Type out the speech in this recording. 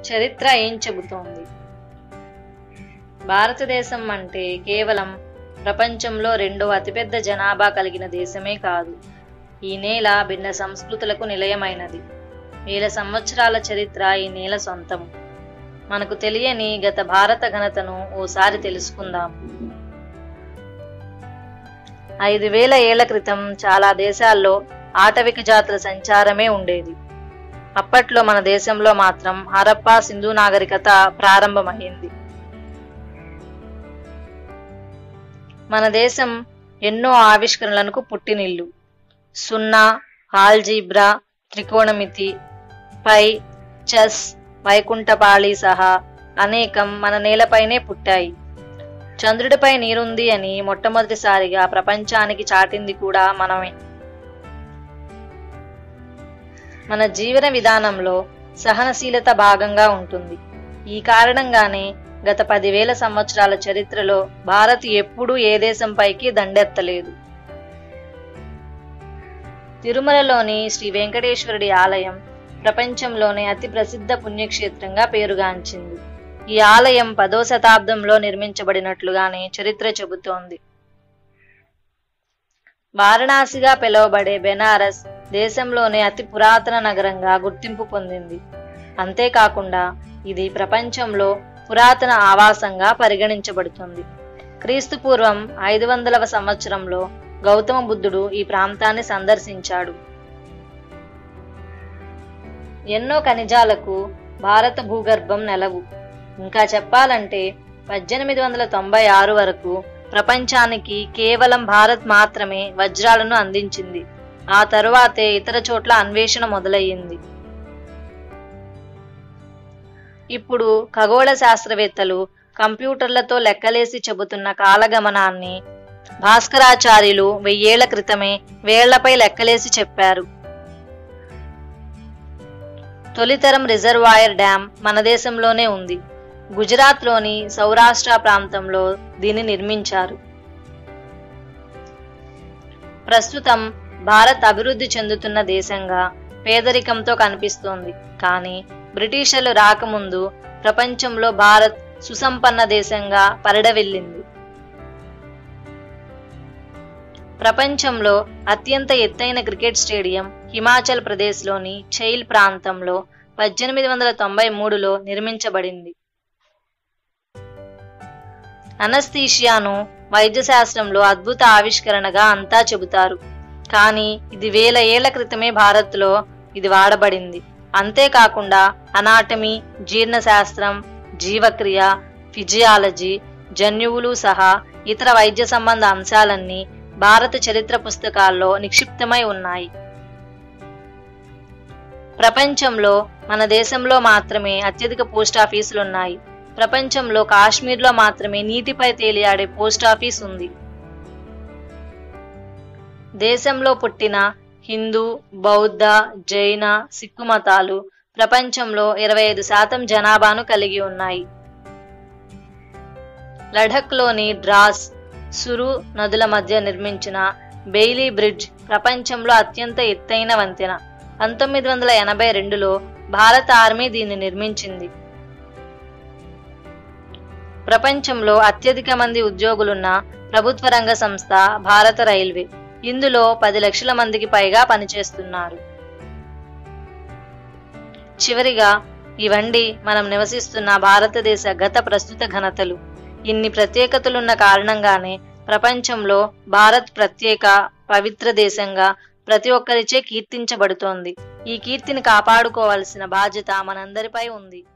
చరిత్ర ఏం చెబుతోంది భారతదేశం అంటే కేవలం ప్రపంచంలో రెండో అతిపెద్ద జనాభా కలిగిన దేశమే కాదు ఈ నేల భిన్న సంస్కృతులకు నిలయమైనది వేల సంవత్సరాల చరిత్ర ఈ నేల సొంతం మనకు తెలియని గత భారత ఘనతను ఓసారి తెలుసుకుందాం ఐదు వేల ఏళ్ల క్రితం చాలా దేశాల్లో ఆటవిక జాతుల సంచారమే ఉండేది అప్పట్లో మన దేశంలో మాత్రం హరప్పా సింధు నాగరికత ప్రారంభమైంది మన దేశం ఎన్నో ఆవిష్కరణలకు పుట్టినిల్లు సున్నా ఆల్జీబ్రా త్రికోణమితి పై చెస్ వైకుంఠపాళి సహా అనేకం మన నేలపైనే పుట్టాయి చంద్రుడిపై నీరుంది అని మొట్టమొదటిసారిగా ప్రపంచానికి చాటింది కూడా మనమే మన జీవన విధానంలో సహనశీలత భాగంగా ఉంటుంది ఈ కారణంగానే గత పదివేల సంవత్సరాల చరిత్రలో భారత్ ఎప్పుడూ ఏ దేశంపైకి దండెత్తలేదు తిరుమలలోని శ్రీ వెంకటేశ్వరుడి ఆలయం ప్రపంచంలోనే అతి ప్రసిద్ధ పుణ్యక్షేత్రంగా పేరుగాంచింది ఈ ఆలయం పదో శతాబ్దంలో నిర్మించబడినట్లుగానే చరిత్ర చెబుతోంది వారణాసిగా పిలువబడే బెనారస్ దేశంలోనే అతి పురాతన నగరంగా గుర్తింపు పొందింది అంతేకాకుండా ఇది ప్రపంచంలో పురాతన ఆవాసంగా పరిగణించబడుతుంది క్రీస్తు పూర్వం ఐదు వందలవ సంవత్సరంలో గౌతమ బుద్ధుడు ఈ ప్రాంతాన్ని సందర్శించాడు ఎన్నో ఖనిజాలకు భారత భూగర్భం నెలవు ఇంకా చెప్పాలంటే పద్దెనిమిది వందల తొంభై ఆరు వరకు ప్రపంచానికి కేవలం భారత్ మాత్రమే వజ్రాలను అందించింది ఆ తరువాతే ఇతర చోట్ల అన్వేషణ మొదలయ్యింది ఇప్పుడు ఖగోళ శాస్త్రవేత్తలు కంప్యూటర్లతో లెక్కలేసి చెబుతున్న కాలగమనాన్ని భాస్కరాచార్యులు వెయ్యేళ్ల క్రితమే వేళ్లపై లెక్కలేసి చెప్పారు తొలితరం రిజర్వాయర్ డ్యాం మన దేశంలోనే ఉంది గుజరాత్లోని సౌరాష్ట్ర ప్రాంతంలో దీన్ని నిర్మించారు ప్రస్తుతం భారత్ అభివృద్ధి చెందుతున్న దేశంగా పేదరికంతో కనిపిస్తోంది కానీ బ్రిటిషర్లు రాకముందు ప్రపంచంలో భారత్ సుసంపన్న దేశంగా పరిడవిల్లింది ప్రపంచంలో అత్యంత ఎత్తైన క్రికెట్ స్టేడియం హిమాచల్ ప్రదేశ్లోని చైల్ ప్రాంతంలో పద్దెనిమిది వందల తొంభై మూడులో నిర్మించబడింది అనస్థీషియాను వైద్యశాస్త్రంలో అద్భుత ఆవిష్కరణగా అంతా చెబుతారు కానీ ఇది వేల ఏళ్ల క్రితమే భారత్లో ఇది వాడబడింది అంతేకాకుండా అనాటమీ జీర్ణశాస్త్రం జీవక్రియ ఫిజియాలజీ జన్యువులు సహా ఇతర వైద్య సంబంధ అంశాలన్నీ భారత చరిత్ర పుస్తకాల్లో నిక్షిప్తమై ఉన్నాయి ప్రపంచంలో మన దేశంలో మాత్రమే అత్యధిక పోస్ట్ ఆఫీసులు ఉన్నాయి ప్రపంచంలో కాశ్మీర్లో మాత్రమే నీటిపై తేలియాడే పోస్ట్ ఆఫీస్ ఉంది దేశంలో పుట్టిన హిందూ బౌద్ధ జైన సిక్కు మతాలు ప్రపంచంలో ఇరవై ఐదు శాతం జనాభాను కలిగి ఉన్నాయి లడఖ్లోని డ్రాస్ సురు నదుల మధ్య నిర్మించిన బెయిలీ బ్రిడ్జ్ ప్రపంచంలో అత్యంత ఎత్తైన వంతెన పంతొమ్మిది వందల ఎనభై రెండులో భారత ఆర్మీ దీన్ని నిర్మించింది ప్రపంచంలో అత్యధిక మంది ఉద్యోగులున్న ప్రభుత్వ రంగ సంస్థ భారత రైల్వే ఇందులో పది లక్షల మందికి పైగా పనిచేస్తున్నారు చివరిగా ఇవండి మనం నివసిస్తున్న భారతదేశ గత ప్రస్తుత ఘనతలు ఇన్ని ప్రత్యేకతలున్న కారణంగానే ప్రపంచంలో భారత్ ప్రత్యేక పవిత్ర దేశంగా ప్రతి ఒక్కరిచే కీర్తించబడుతోంది ఈ కీర్తిని కాపాడుకోవాల్సిన బాధ్యత మనందరిపై ఉంది